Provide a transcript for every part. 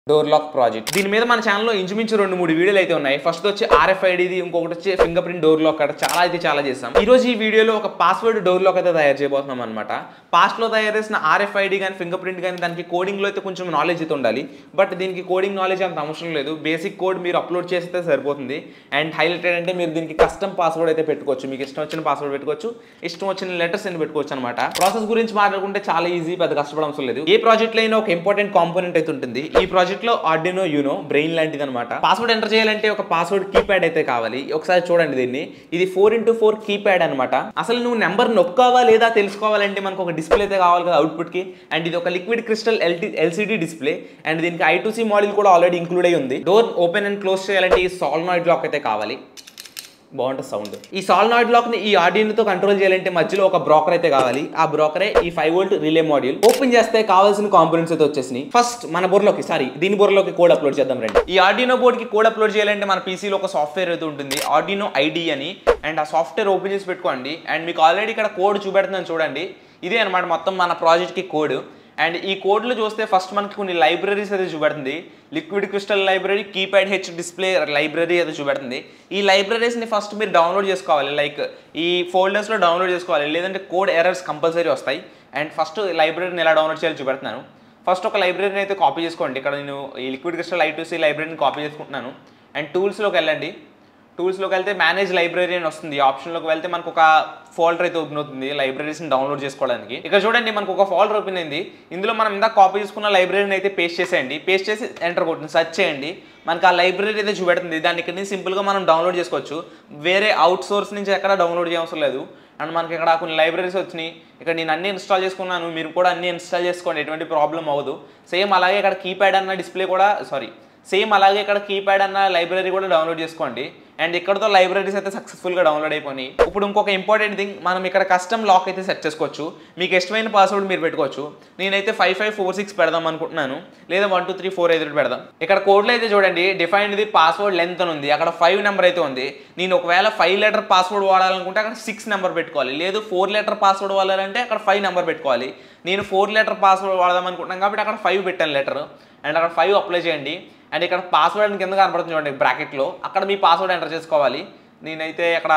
Door lock project దీని మీద మన ఛానల్లో ఇంచుమించు రెండు మూడు వీడియోలు అయితే ఉన్నాయి ఫస్ట్ వచ్చి ఆర్ఎఫ్ఐడిది ఇంకొకటి వచ్చి ఫింగర్ ప్రింట్ డోర్ లాక్ అక్కడ చాలా అయితే చాలా చేస్తాం ఈ రోజు ఈ వీడియోలో ఒక పాస్వర్డ్ డోర్ లాక్ అయితే తయారు చేయబోతున్నాం అనమాట పాస్ట్లో తయారు చేసిన ఆర్ఎఫ్ఐడి కానీ ఫింగర్ ప్రింట్ కానీ దానికి కోడింగ్లో అయితే కొంచెం నాలెడ్జ్ అయితే ఉండాలి బట్ దీనికి కోడింగ్ నాలెడ్జ్ అంత అవసరం లేదు బేసిక్ కోడ్ మీరు అప్లోడ్ చేస్తే సరిపోతుంది అండ్ హైలైటెడ్ అంటే మీరు దీనికి కస్టమ్ పాస్వర్డ్ అయితే పెట్టుకోవచ్చు మీకు ఇష్టం వచ్చిన పాస్వర్డ్ పెట్టుకోవచ్చు ఇష్టం వచ్చిన లెటర్స్ అని పెట్టుకోవచ్చు అనమాట ప్రాసెస్ గురించి మాట్లాడుకుంటే చాలా ఈజీ పెద్ద కష్టపడడం అవసరం లేదు ఏ ప్రాజెక్ట్ అయినా ఒక ఇంపార్టెంట్ కాంపోనెంట్ అయితే ఉంటుంది ఈ ప్రాజెక్ట్ లో ఆర్డినో యూనో బ్రెయిన్ లాంటిది అనమాట పాస్వర్డ్ ఎంటర్ చేయాలంటే ఒక పాస్వర్డ్ కీప్యాడ్ అయితే కావాలి ఒకసారి చూడండి దీన్ని ఇది ఫోర్ ఇంటూ ఫోర్ కీప్యాడ్ అనమాట అసలు నువ్వు నెంబర్ నొక్కావా లేదా తెలుసుకోవాలంటే మనకు ఒక డిస్ప్లే అయితే కావాలి కదా అవుట్పుట్ కి అండ్ ఇది ఒక liquid crystal LT LCD display and దీనికి ఐ సి మోడల్ కూడా ఆల్రెడీ ఇంక్లూడ్ అయి ఉంది డోర్ ఓపెన్ అండ్ క్లోజ్ చేయాలంటే ఈ సాల్నాయిడ్ లాక్ అయితే కావాలి బాగుంటుంది సౌండ్ ఈ సాల్నాయిడ్ లాక్ ని ఈ ఆడియోతో కంట్రోల్ చేయాలంటే మధ్యలో ఒక బ్రోకర్ అయితే కావాలి ఆ బ్రోకరే ఈ five volt relay module open చేస్తే కావాల్సిన కాంపోనెంట్స్ అయితే వచ్చేసినాయి ఫస్ట్ మన బుర్రలోకి సారీ దీని బుర్రలోకి కోడ్ అప్లోడ్ చేద్దాం రండి ఈ ఆడియో బోర్డ్ కి కోడ్ అప్లోడ్ చేయాలంటే మన పీసీలో ఒక సాఫ్ట్వేర్ అయితే ఉంటుంది ఆడినో ఐడి అని అండ్ ఆ సాఫ్ట్వేర్ ఓపెన్ చేసి పెట్టుకోండి అండ్ మీకు ఆల్రెడీ ఇక్కడ కోడ్ చూపెడుతున్నాను చూడండి ఇదే అనమాట మొత్తం మన ప్రాజెక్ట్ కి కోడ్ అండ్ ఈ కోడ్లు చూస్తే ఫస్ట్ మనకి కొన్ని లైబ్రరీస్ అయితే చూపెడుతుంది liquid crystal library keypad H display library అయితే చూపెడుతుంది ఈ లైబ్రరీస్ని ఫస్ట్ మీరు డౌన్లోడ్ చేసుకోవాలి లైక్ ఈ ఫోల్డర్స్లో డౌన్లోడ్ చేసుకోవాలి లేదంటే కోడ్ ఎర్రర్స్ కంపల్సరీ వస్తాయి అండ్ ఫస్ట్ లైబ్రరీని ఎలా డౌన్లోడ్ చేయాలో చూపెడుతున్నాను ఫస్ట్ ఒక లైబ్రరీని అయితే కాపీ చేసుకోండి ఇక్కడ నేను ఈ లిక్విడ్ క్రిస్టల్ ఐ సి లైబ్రరీని కాపీ చేసుకుంటున్నాను అండ్ టూల్స్లోకి వెళ్ళండి టూల్స్లోకి వెళ్తే మేనేజ్ లైబ్రరీ అని వస్తుంది ఈ ఆప్షన్లోకి వెళ్తే మనకు ఒక ఫోల్డర్ అయితే ఓపెన్ అవుతుంది లైబ్రరీస్ని డౌన్లోడ్ చేసుకోవడానికి ఇక్కడ చూడండి మనకు ఒక ఫోల్డర్ ఓపెన్ అయింది ఇందులో మనం ఇందాక కాపీ చేసుకున్న లైబ్రరీని అయితే పేస్ట్ చేసేయండి పేస్ట్ చేసి ఎంటర్ కొట్టండి సెర్చ్ చేయండి మనకు ఆ లైబ్రరీ అయితే చూపెడుతుంది దాన్ని ఇక్కడ నుంచి సింపుల్గా మనం డౌన్లోడ్ చేసుకోవచ్చు వేరే అవుట్ సోర్స్ నుంచి ఎక్కడ డౌన్లోడ్ చేయవసరం లేదు అండ్ మనకి ఇక్కడ కొన్ని లైబ్రరీస్ వచ్చినాయి ఇక్కడ నేను అన్ని ఇన్స్టాల్ చేసుకున్నాను మీరు కూడా అన్ని ఇన్స్టాల్ చేసుకోండి ఎటువంటి ప్రాబ్లం అవ్వదు సేమ్ అలాగే ఇక్కడ కీప్యాడ్ అన్న డిస్ప్లే కూడా సారీ సేమ్ అలాగే ఇక్కడ కీప్యాడ్ అన్న లైబ్రరీ కూడా డౌన్లోడ్ చేసుకోండి అండ్ ఇక్కడతో లైబ్రరీస్ అయితే సక్సెస్ఫుల్గా డౌన్లోడ్ అయిపోయి ఇప్పుడు ఇంకొక ఇంపార్టెంట్ థింగ్ మనం ఇక్కడ కస్టమ్ లాక్ అయితే సెట్ చేసుకోవచ్చు మీకు ఇష్టమైన పాస్వర్డ్ మీరు పెట్టుకోవచ్చు నేనైతే ఫైవ్ ఫైవ్ ఫోర్ సిక్స్ పెడదాం అనుకుంటున్నాను లేదా వన్ టూ త్రీ ఫోర్ అయితే పెడదాం ఇక్కడ కోడ్లో అయితే చూడండి డిఫైన్డ్ ది పాస్వర్డ్ లెంత్ అని ఉంది అక్కడ ఫైవ్ నెంబర్ అయితే ఉంది నేను ఒకవేళ ఫైవ్ లెటర్ పాస్వర్డ్ వాడాలనుకుంటే అక్కడ సిక్స్ నెంబర్ పెట్టుకోవాలి లేదు ఫోర్ లెటర్ పాస్వర్డ్ వాడాలంటే అక్కడ ఫైవ్ నెంబర్ పెట్టుకోవాలి నేను ఫోర్ లెటర్ పాస్వర్డ్ వాడదాం అనుకుంటున్నాను కాబట్టి అక్కడ ఫైవ్ పెట్టాను లెటర్ అండ్ అక్కడ ఫైవ్ అప్లై చేయండి అండ్ ఇక్కడ పాస్వర్డ్ కింద కనపడుతుంది చూడండి బ్రాకెట్లో అక్కడ మీ పాస్వర్డ్ ఎంటర్ చేసుకోవాలి నేనైతే అక్కడ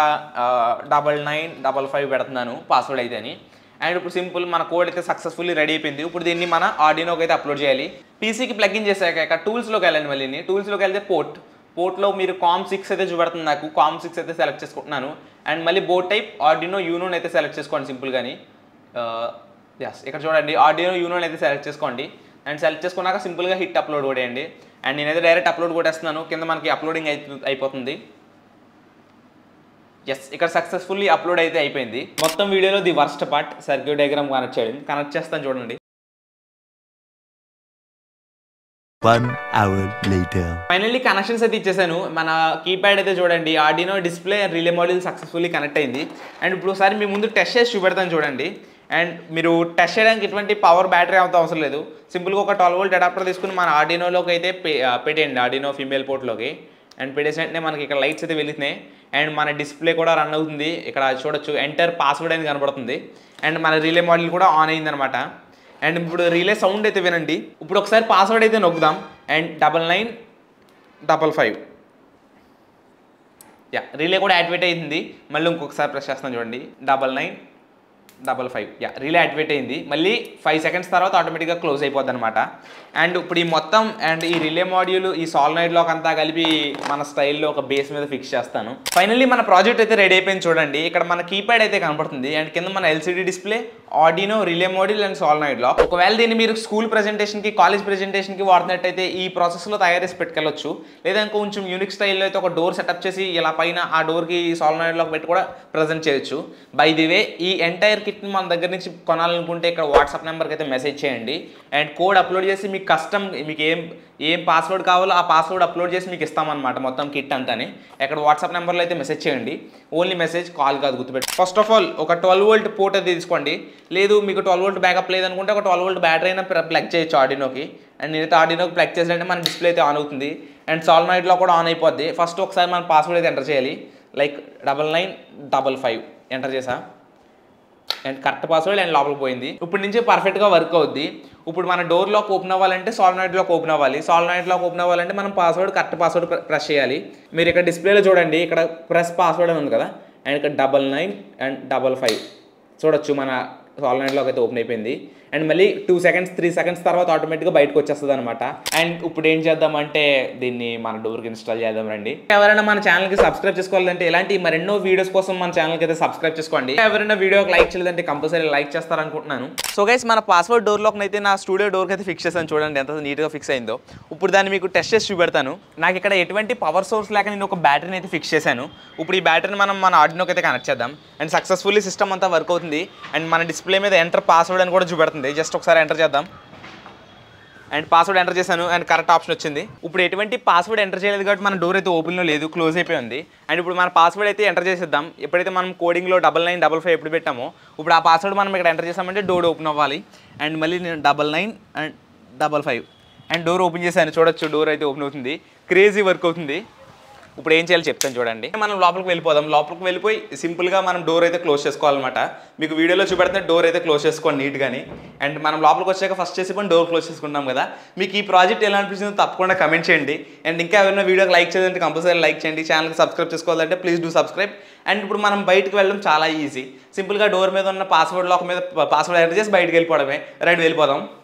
డబల్ నైన్ డబల్ ఫైవ్ పెడుతున్నాను పాస్వర్డ్ అయితే అని అండ్ ఇప్పుడు సింపుల్ మన కోడ్ అయితే సక్సెస్ఫుల్లీ రెడీ అయిపోయింది ఇప్పుడు దీన్ని మన ఆడినోకి అయితే అప్లోడ్ చేయాలి పీసీకి ప్లగ్ఇన్ చేశాక ఇక్కడ టూల్స్లోకి వెళ్ళండి మళ్ళీ టూల్స్లోకి వెళ్తే పోర్ట్ పోర్ట్లో మీరు కామ్ సిక్స్ అయితే చూపెడుతుంది నాకు కామ్ సిక్స్ అయితే సెలెక్ట్ చేసుకుంటున్నాను అండ్ మళ్ళీ బోర్డ్ టైప్ ఆర్డినో యూనోన్ అయితే సెలెక్ట్ చేసుకోండి సింపుల్ కానీ ఎస్ ఇక్కడ చూడండి ఆడియో యూనోన్ అయితే సెలెక్ట్ చేసుకోండి అండ్ సెలెక్ట్ చేసుకున్నాక సింపుల్గా హిట్ అప్లోడ్ కొట్టేయండి అండ్ నేనైతే డైరెక్ట్ అప్లోడ్ కొట్టేస్తున్నాను కింద మనకి అప్లోడింగ్ అయి అయిపోతుంది ఎస్ ఇక్కడ సక్సెస్ఫుల్లీ అప్లోడ్ అయితే అయిపోయింది మొత్తం వీడియోలో the worst part circuit diagram connect చేయడం కనెక్ట్ చేస్తాను చూడండి One hour later. Finally connections అయితే ఇచ్చేసాను మన కీప్యాడ్ అయితే చూడండి Arduino display and relay model successfully connect అయింది అండ్ ఇప్పుడు ఒకసారి మీ ముందు టెస్ట్ చేసి చూపెడతాను చూడండి అండ్ మీరు టెస్ట్ చేయడానికి ఎటువంటి పవర్ బ్యాటరీ అంత అవసరం లేదు సింపుల్గా ఒక ట్వెల్వ్ వోల్ట్ అడాప్టర్ తీసుకుని మన ఆర్డినోలోకి అయితే పే- ఆ, పెట్టేయండి ఆర్డినో ఫీమేల్ పోర్ట్లోకి అండ్ పెట్టేసిన వెంటనే మనకి ఇక్కడ లైట్స్ అయితే వెలుగుతున్నాయి అండ్ మన డిస్ప్లే కూడా రన్ అవుతుంది ఇక్కడ చూడొచ్చు ఎంటర్ పాస్వర్డ్ అనేది కనబడుతుంది అండ్ మన రిలే మోడల్ కూడా ఆన్ అయిందనమాట అండ్ ఇప్పుడు రిలే సౌండ్ అయితే వినండి ఇప్పుడు ఒకసారి పాస్వర్డ్ అయితే నొక్కుదాం and double nine double five yeah relay కూడా యాక్టివేట్ అయింది మళ్ళీ ఇంకొకసారి ప్రెస్ చేస్తాను చూడండి double nine double five yeah relay activate అయింది మళ్ళీ ఫైవ్ సెకండ్స్ తర్వాత ఆటోమేటిక్గా క్లోజ్ అయిపోద్ది అనమాట అండ్ ఇప్పుడు ఈ మొత్తం అండ్ ఈ రిలే మాడ్యూల్ ఈ సాల్నైడ్ లాక్ అంతా కలిపి మన స్టైల్లో ఒక బేస్ మీద ఫిక్స్ చేస్తాను ఫైనల్లీ మన ప్రాజెక్ట్ అయితే రెడీ అయిపోయింది చూడండి ఇక్కడ మన కీప్యాడ్ అయితే కనపడుతుంది అండ్ కింద మన LCD display Arduino relay model and solenoid lock ఒకవేళ దీన్ని మీరు స్కూల్ ప్రెజెంటేషన్కి కాలేజ్ ప్రెజెంటేషన్కి వాడుతున్నట్టయితే ఈ ప్రాసెస్లో తయారు చేసి పెట్టుకెళ్ళొచ్చు లేదా కొంచెం యూనిక్ స్టైల్లో అయితే ఒక డోర్ సెటప్ చేసి ఇలా పైన ఆ డోర్కి సాల్నైడ్ లాక్ పెట్టి కూడా ప్రజెంట్ చేయొచ్చు బై ది వే ఈ ఎంటైర్ కిట్ని మన దగ్గర నుంచి కొనాలనుకుంటే ఇక్కడ వాట్సాప్ నెంబర్కి అయితే మెసేజ్ చేయండి అండ్ కోడ్ అప్లోడ్ చేసి మీకు కస్టమ్ మీకు ఏం ఏం పాస్వర్డ్ కావాలో ఆ పాస్వర్డ్ అప్లోడ్ చేసి మీకు ఇస్తామన్నమాట మొత్తం కిట్ అంతానే ఇక్కడ వాట్సాప్ నెంబర్లో అయితే మెసేజ్ చేయండి ఓన్లీ మెసేజ్ కాల్ కాదు గుర్తుపెట్టి ఫస్ట్ ఆఫ్ ఆల్ ఒక ట్వెల్వ్ వోల్ట్ పోర్ట్ అయితే తీసుకోండి లేదు మీకు ట్వెల్వ్ వోల్ట్ బ్యాకప్ లేదనుకుంటే ఒక ట్వెల్వ్ వోల్ట్ బ్యాటరీ అయినా ప్లగ్ చేయొచ్చు ఆడినోకి అండ్ నేనైతే ఆడినోకి ప్లగ్ చేసినట్టే మన డిస్ప్లే అయితే ఆన్ అవుతుంది అండ్ సాల్నాయిడ్లో కూడా ఆన్ అయిపోద్ది ఫస్ట్ ఒకసారి మన పాస్వర్డ్ అయితే ఎంటర్ చేయాలి like double nine double five enter చేసా అండ్ కరెక్ట్ పాస్వర్డ్ అండ్ లోపలికి పోయింది ఇప్పుడు నుంచి పర్ఫెక్ట్గా వర్క్ అవుద్ది ఇప్పుడు మన డోర్ లాక్ ఓపెన్ అవ్వాలంటే సాల్నాయిడ్ లాక్ ఓపెన్ అవ్వాలి సాల్నాయిడ్ లాక్ ఓపెన్ అవ్వాలంటే మనం పాస్వర్డ్ కరెక్ట్ పాస్వర్డ్ ప్రెస్ చేయాలి మీరు ఇక్కడ డిస్ప్లేలో చూడండి ఇక్కడ ప్రెస్ పాస్వర్డ్ అని ఉంది కదా అండ్ ఇక్కడ double nine and double five చూడొచ్చు మన సాల్నాయిడ్ లాక్ అయితే ఓపెన్ అయిపోయింది అండ్ మళ్ళీ టూ సెకండ్స్ త్రీ సెకండ్స్ తర్వాత ఆటోమేటిక్గా బయటకు వచ్చేస్తుంది అనమాట అండ్ ఇప్పుడు ఏం చేద్దామంటే దీన్ని మన డోర్కి ఇన్స్టాల్ చేద్దాం రండి ఎవరైనా మన ఛానల్కి సబ్స్క్రైబ్ చేసుకోవాలంటే ఇలాంటి మరెన్నో వీడియోస్ కోసం మన ఛానల్కి అయితే సబ్స్క్రైబ్ చేసుకోండి ఎవరైనా వీడియోకి లైక్ చేయలేదంటే కంపల్సరీ లైక్ చేస్తారనుకుంటున్నాను సో గైస్ మన పాస్వర్డ్ డోర్ లాక్ అయితే నా స్టూడియో డోర్కి అయితే ఫిక్స్ చేశాను చూడండి ఎంత నీట్గా ఫిక్స్ అయిందో ఇప్పుడు దాన్ని మీకు టెస్ట్ చేసి చూపెడతాను నాకు ఇక్కడ ఎటువంటి పవర్ సోర్స్ లేక నేను ఒక బ్యాటరీని అయితే ఫిక్స్ చేశాను ఇప్పుడు ఈ బ్యాటరీని మనం మన ఆర్డినోకి అయితే కనెక్ట్ చేద్దాం అండ్ సక్సెస్ఫుల్లీ సిస్టమ్ అంతా వర్క్ అవుతుంది అండ్ మన డిస్ప్లే మీద ఎంటర్ పాస్వర్డ్ అని కూడా చూపెడుతుంది జస్ట్ ఒకసారి ఎంటర్ చేద్దాం అండ్ పాస్వర్డ్ ఎంటర్ చేశాను అండ్ కరెక్ట్ ఆప్షన్ వచ్చింది ఇప్పుడు ఎటువంటి పాస్వర్డ్ ఎంటర్ చేయలేదు కాబట్టి మన డోర్ అయితే ఓపెన్లో లేదు క్లోజ్ అయిపోయి ఉంది అండ్ ఇప్పుడు మన పాస్వర్డ్ అయితే ఎంటర్ చేసేద్దాం ఎప్పుడైతే మనం కోడింగ్లో డబల్ నైన్ డబల్ ఫైవ్ ఎప్పుడు పెట్టామో ఇప్పుడు ఆ పాస్వర్డ్ మనం ఇక్కడ ఎంటర్ చేసామంటే డోర్ ఓపెన్ అవ్వాలి అండ్ మళ్ళీ నేను double nine and double five and door open చేశాను చూడొచ్చు డోర్ అయితే ఓపెన్ అవుతుంది క్రేజీ వర్క్ అవుతుంది ఇప్పుడు ఏం చేయాలో చెప్తాను చూడండి మనం లోపలికి వెళ్ళిపోదాం లోపలికి వెళ్ళిపోయి సింపుల్గా మనం డోర్ అయితే క్లోజ్ చేసుకోవాలన్నమాట మీకు వీడియోలో చూపెడితే డోర్ అయితే క్లోజ్ చేసుకోండి నీట్గాని అండ్ మనం లోపలికి వచ్చాక ఫస్ట్ చేసి మనం డోర్ క్లోజ్ చేసుకుంటాం కదా మీకు ఈ ప్రాజెక్ట్ ఎలా అనిపించిందో తప్పకుండా కమెంట్ చేయండి అండ్ ఇంకా ఎవరైనా వీడియోకి లైక్ చేయాలంటే కంపల్సరీ లైక్ చేయండి ఛానల్కి సబ్స్క్రైబ్ చేసుకోవాలంటే ప్లీజ్ డూ సబ్స్క్రైబ్ అండ్ ఇప్పుడు మనం బయటకు వెళ్ళడం చాలా ఈజీ సింపుల్గా డోర్ మీద ఉన్న పాస్వర్డ్ లాక్ మీద పాస్వర్డ్ ఎంటర్ చేసి బయటకు వెళ్ళిపోవడమే రైట్ వెళ్ళిపోదాం